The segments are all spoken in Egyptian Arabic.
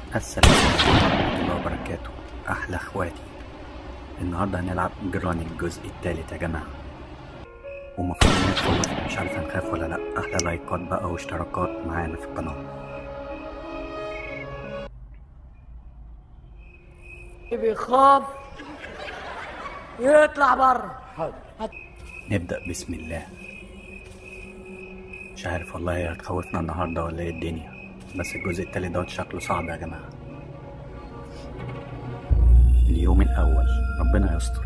السلام عليكم ورحمة الله وبركاته أحلى إخواتي النهاردة هنلعب جراني الجزء التالت يا جماعة ومفروض إنها تخوف مش عارف هنخاف ولا لأ أحلى لايكات بقى واشتراكات معانا في القناة بيخاف يطلع بره نبدأ بسم الله مش عارف والله هي هتخوفنا النهاردة ولا ايه الدنيا بس الجزء التالت دوت شكله صعب يا جماعة اليوم الأول ربنا يستر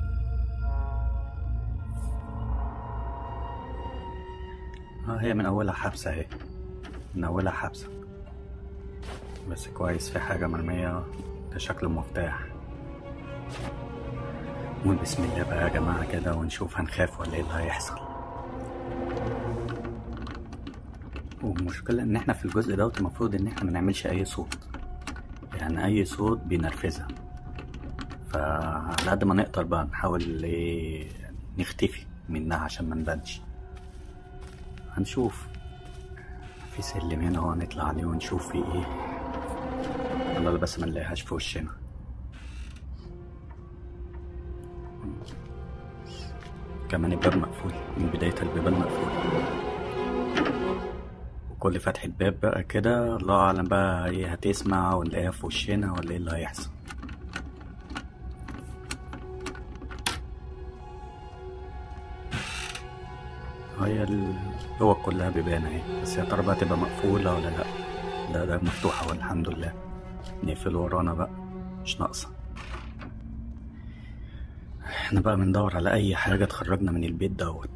اه هي من أولها حبسة اهي من أولها حبسة بس كويس في حاجة مرمية ده شكل المفتاح نقول بسم الله بقى يا جماعة كده ونشوف هنخاف ولا ايه اللي هيحصل والمشكلة ان احنا في الجزء دوت المفروض ان احنا منعملش اي صوت يعني اي صوت بينرفزها فعلى قد ما نقدر بقى نحاول ايه نختفي منها عشان ما نبانش هنشوف في سلم هنا اهو هنطلع عليه ونشوف في ايه الله بس ما نلاقيهاش في وشنا كمان الباب مقفول من بداية البيبان مقفول وكل فتحة باب بقى كده الله أعلم بقى هي هتسمع ولا هي في وشنا ولا ايه اللي هيحصل هي الأوض كلها بيبان اهي بس يا ترى بقى تبقى مقفولة ولا لأ لا ده مفتوحة والحمد لله نقفل ورانا بقى مش ناقصة احنا بقى بندور على أي حاجة تخرجنا من البيت دوت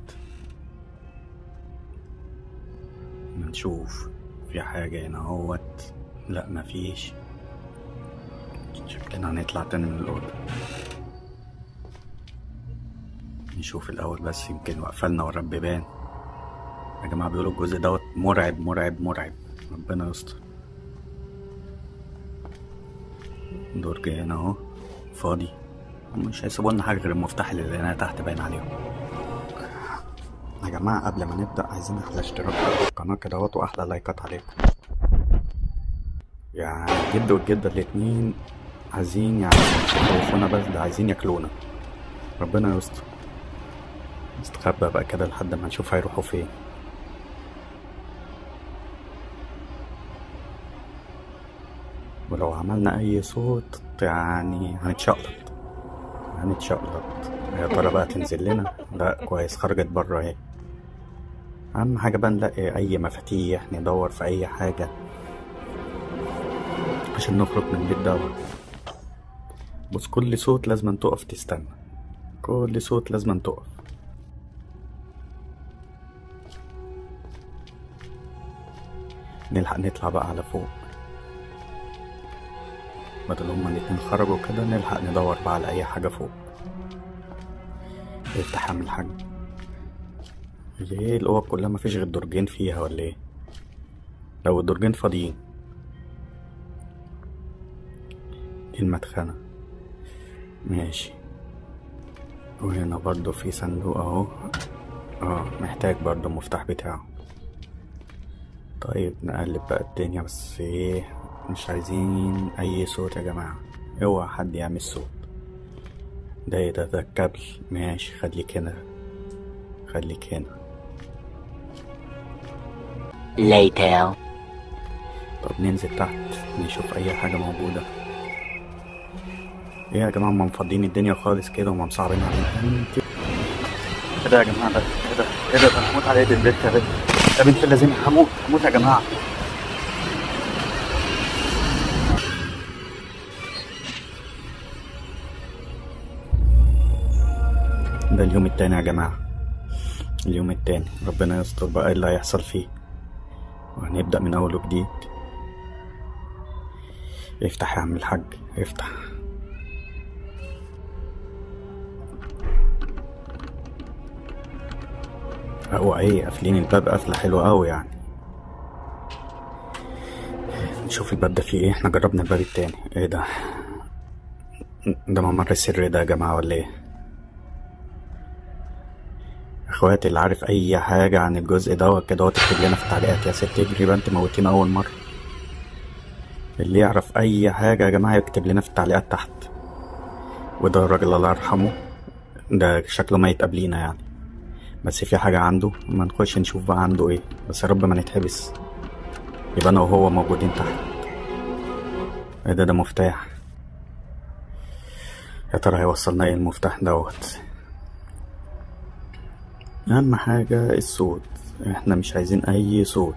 نشوف في حاجة هنا اهوت لا مفيش شكلنا هنطلع تاني من الأوضة نشوف الأول بس يمكن وقفلنا ورا البيبان يا جماعة بيقولوا الجزء دوت مرعب مرعب مرعب ربنا يستر درج هنا اهو فاضي مش هيسيبوا لنا حاجة غير المفتاح اللي لقيناه تحت باين عليهم يا جماعة قبل ما نبدأ عايزين أحلى اشتراك في القناة كده اهوت وأحلى لايكات عليكم يعني الجد والجدة الاتنين عايزين يعني يخوفونا بس ده عايزين ياكلونا ربنا يستر نستخبى بقى كده لحد ما نشوف هيروحوا فين ولو عملنا أي صوت يعني هنتشقلط هنتشقلط يا ترى بقى تنزل لنا لا كويس خرجت بره اهي أهم حاجة بقى نلاقي أي مفاتيح ندور في أي حاجة عشان نخرج من البيت دوت بص كل صوت لازم تقف تستنى كل صوت لازم تقف نلحق نطلع بقى على فوق بدل هما الاتنين خرجوا كده نلحق ندور بقى على أي حاجة فوق افتح اعمل حاجة ليه الأوض كلها مفيش غير درجين فيها ولا ايه لو الدرجين فاضيين دي المدخنة ماشي وهنا برضو في صندوق اهو اه محتاج برضو المفتاح بتاعه طيب نقلب بقى الدنيا بس ايه مش عايزين اي صوت يا جماعة اوعى حد يعمل صوت ده ايه ده ده الكابل ماشي خليك هنا خليك هنا later طب ننزل تحت نشوف اي حاجة موجودة ايه يا جماعة هما مفضين الدنيا خالص كده وما مصعبين علينا انت ايه ده يا جماعة ده ايه ده ايه ده ده هموت على ايد البنت يا بنت يا بنت اللذينة هموت هموت يا جماعة ده اليوم التاني يا جماعة اليوم التاني ربنا يستر بقى إيه اللي هيحصل فيه وهنبدأ من أول وجديد افتح يا عم الحاج افتح هو ايه قافلين الباب قفلة حلوة أوي يعني نشوف الباب ده فيه ايه احنا جربنا الباب التاني ايه ده ده ممر السر ده يا جماعة ولا ايه اخواتي اللي عارف اي حاجة عن الجزء دوت كده هو تكتب لنا في التعليقات يا ست اجري بقى انت موتينا اول مرة اللي يعرف اي حاجة يا جماعة يكتب لنا في التعليقات تحت وده الراجل الله يرحمه ده شكله ميت قبلينا يعني بس في حاجة عنده ما نخش نشوف بقى عنده ايه بس يا رب ما نتحبس يبقى انا وهو موجودين تحت ايه ده ده مفتاح يا ترى هيوصلنا ايه المفتاح دوت اهم حاجة الصوت احنا مش عايزين اي صوت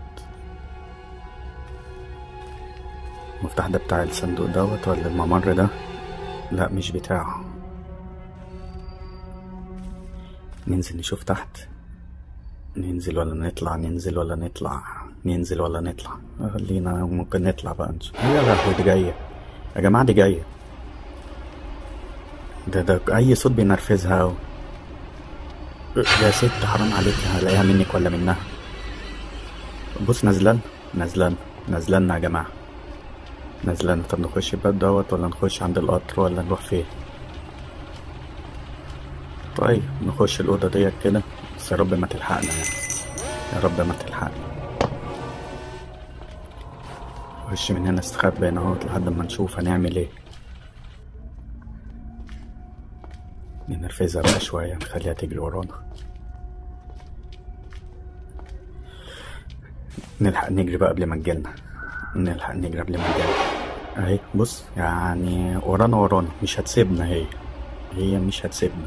المفتاح ده بتاع الصندوق دوت ولا الممر ده لا مش بتاعه ننزل نشوف تحت ننزل ولا نطلع ننزل ولا نطلع ننزل ولا نطلع خلينا ممكن نطلع بقى نشوف يا لهوي دي جاية يا جماعة دي جاية ده ده أي صوت بينرفزها أوي يا ست حرام عليك هلاقيها منك ولا منها بص نازلان نازلان نازلان يا جماعة نازلان طب نخش الباب دوت ولا نخش عند القطر ولا نروح فين طيب نخش الأوضة ديت كده بس يا رب ما تلحقنا يعني يا رب ما تلحقنا نخش من هنا استخبى هنا اهوت لحد ما نشوف هنعمل ايه ننرفزها بقى شوية نخليها تجري ورانا نلحق نجري بقى قبل ما تجيلنا نلحق نجري قبل ما تجيلنا اهي بص يعني ورانا ورانا مش هتسيبنا هي هي مش هتسيبنا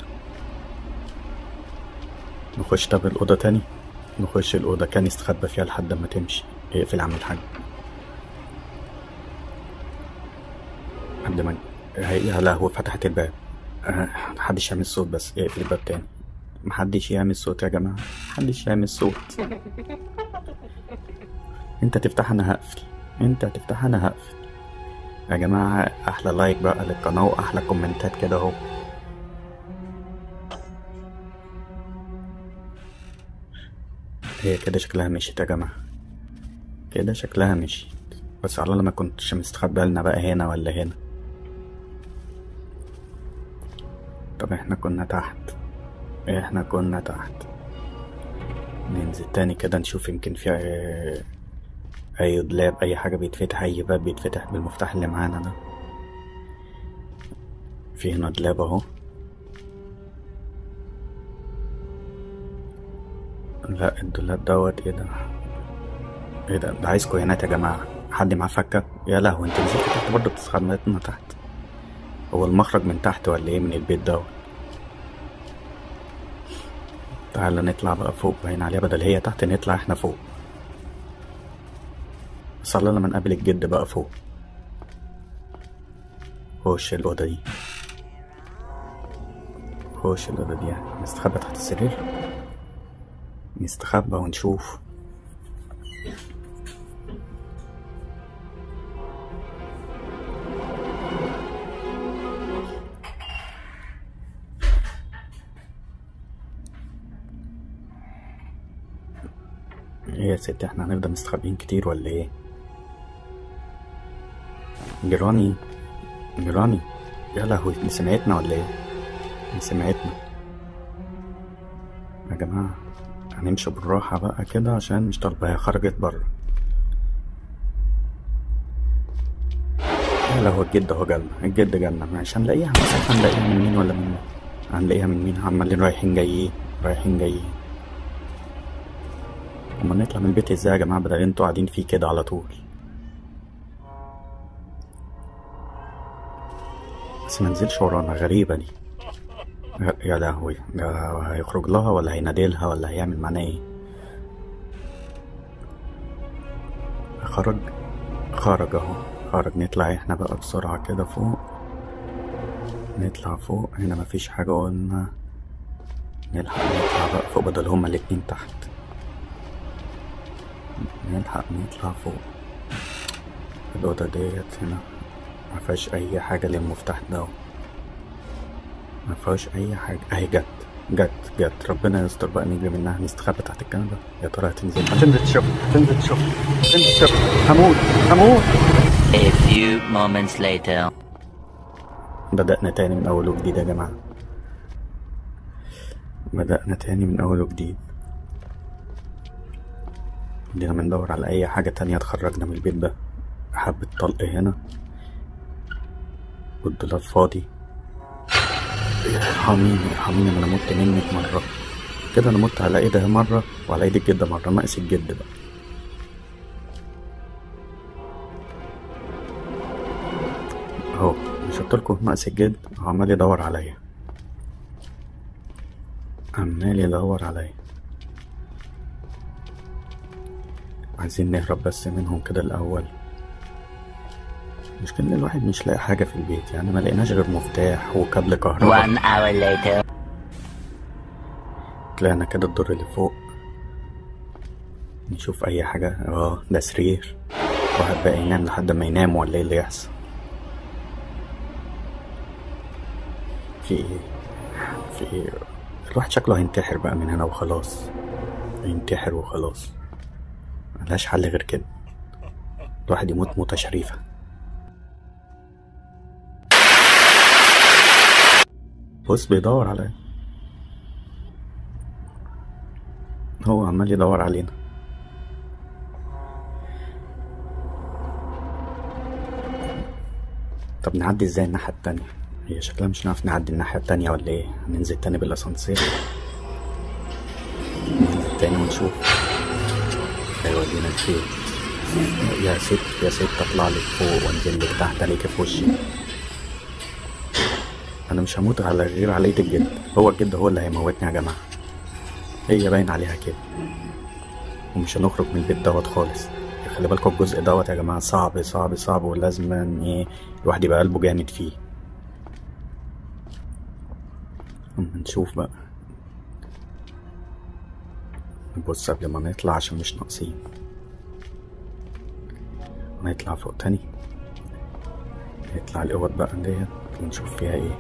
نخش طب الأوضة تاني نخش الأوضة كان يستخبى فيها لحد ما تمشي اقفل عم الحاج لحد ما هي يا لهوي فتحت الباب أه، محدش يعمل صوت بس اقفل الباب تاني محدش يعمل صوت يا جماعة محدش يعمل صوت انت تفتح انا هقفل انت تفتح انا هقفل يا جماعة احلى لايك بقى للقناة واحلى كومنتات كده اهو هي كده شكلها مشيت يا جماعة كده شكلها مشيت بس على الله ما كنتش مستخبي لنا بقى هنا ولا هنا طب احنا كنا تحت احنا كنا تحت ننزل تاني كده نشوف يمكن في اي اي دولاب اي حاجة بيتفتح اي باب بيتفتح بالمفتاح اللي معانا ده في هنا دولاب اهو لا الدولاب دوت ايه ده ايه ده ده عايز كوينات يا جماعة حد معاه فكة يا لهوي انت نزلت تحت برضه بتستخدمنا تحت هو المخرج من تحت ولا ايه من البيت دوت تعالى نطلع بقى فوق باين عليها بدل هي تحت نطلع احنا فوق بس الله لما نقابل الجد بقى فوق خش الأوضة دي خش الأوضة دي يعني نستخبى تحت السرير نستخبى ونشوف ايه يا ستي احنا هنفضل مستخبيين كتير ولا ايه جيراني جيراني يا لهوي دي سمعتنا ولا ايه دي سمعتنا يا جماعة هنمشي بالراحة بقى كده عشان مش طالبة هي خرجت بره يا لهوي الجد اهو جالنا الجد جالنا مش هنلاقيها بس هنلاقيها من مين ولا من مين هنلاقيها من مين عمالين رايحين جايين رايحين جايين هما نطلع من البيت ازاي يا جماعة بدل انتوا قاعدين فيه كده على طول بس منزلش ورانا غريبة دي غ- يا لهوي ده هيخرج لها ولا هينادلها ولا هيعمل معانا ايه خرج خرج اهو خرج نطلع احنا بقى بسرعة كده فوق نطلع فوق هنا مفيش حاجة قلنا نلحق نطلع بقى فوق بدل هما الاتنين تحت نلحق نطلع فوق الأوضة ديت هنا مفيهاش أي حاجة للمفتاح ده مفيهاش أي حاجة أهي جت جت جت ربنا يستر بقى نجري منها نستخبى تحت الكنبة يا ترى هتنزل هتنزل تشوف هتنزل تشوف هتنزل تشوف هموت هموت A few moments later. بدأنا تاني من أول وجديد يا جماعة بدأنا تاني من أول وجديد بدينا بندور على أي حاجة تانية تخرجنا من البيت ده حبة طلق هنا والدولاب فاضي ارحميني ارحميني ما انا مت منك مرة كده انا مت على ايدها مرة وعلى ايد الجدة مرة ناقص الجد بقى اهو مش قلتلكوا ناقص الجد هو عمال يدور عليا عمال يدور عليا عايزين نهرب بس منهم كده الأول المشكلة إن الواحد مش لاقي حاجة في البيت يعني ما لقيناش غير مفتاح وكابل كهرباء One hour later. طلعنا كده الدور اللي فوق نشوف أي حاجة اه ده سرير واحد بقى ينام لحد ما ينام ولا ايه اللي يحصل في ايه في ايه الواحد شكله هينتحر بقى من هنا وخلاص ينتحر وخلاص ملهاش حل غير كده الواحد يموت موتة شريفة بص بيدور على هو عمال يدور علينا طب نعدي ازاي الناحية التانية هي شكلها مش هنعرف نعدي الناحية التانية ولا ايه هننزل تاني بالاسانسير ننزل تاني ونشوف هيودينا لفين يا ست يا ست اطلع لك فوق وانزل لك تحت عليك في وشي انا مش هموت على غير على ايد الجد هو الجد هو اللي هيموتني يا جماعه هي باين عليها كده ومش هنخرج من البيت دوت خالص خلي بالكم الجزء دوت يا جماعه صعب صعب صعب ولازم ايه الواحد يبقى قلبه جامد فيه أما نشوف بقى نبص قبل ما نطلع عشان مش ناقصين نطلع فوق تاني نطلع الأوض بقى ديت ونشوف فيها ايه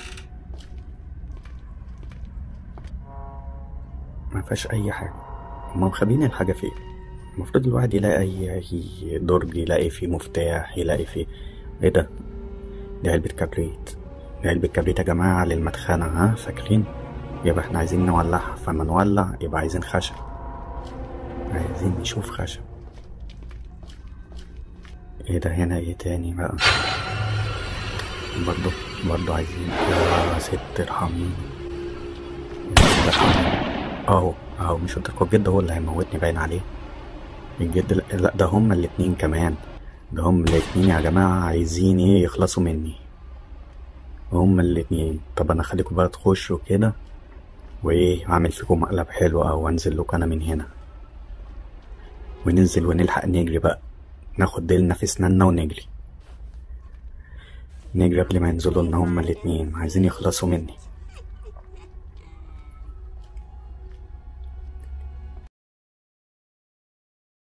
ما فيهاش اي حاجه هما مخبيين الحاجه فين المفروض الواحد يلاقي اي اي درج يلاقي فيه مفتاح يلاقي فيه ايه ده دي علبة كبريت دي علبة كبريت يا جماعة للمدخنة ها فاكرين يبقى احنا عايزين نولعها فما نولع يبقى عايزين خشب عايزين نشوف خشب ايه ده هنا ايه تاني بقى برضو برضو عايزين يا ست ارحميني يا ست ارحميني اهو اهو مش قلت لكم الجد هو اللي هيموتني باين عليه الجد لا لا، ده هما الاتنين كمان ده هما الاتنين يا جماعة عايزين ايه يخلصوا مني هما الاتنين طب انا خليكم بقى تخشوا كده وايه اعمل فيكم مقلب حلو او انزل لكم انا من هنا وننزل ونلحق نجري بقى ناخد ديلنا في سنانا ونجري نجري قبل ما ينزلوا لنا هما الاتنين عايزين يخلصوا مني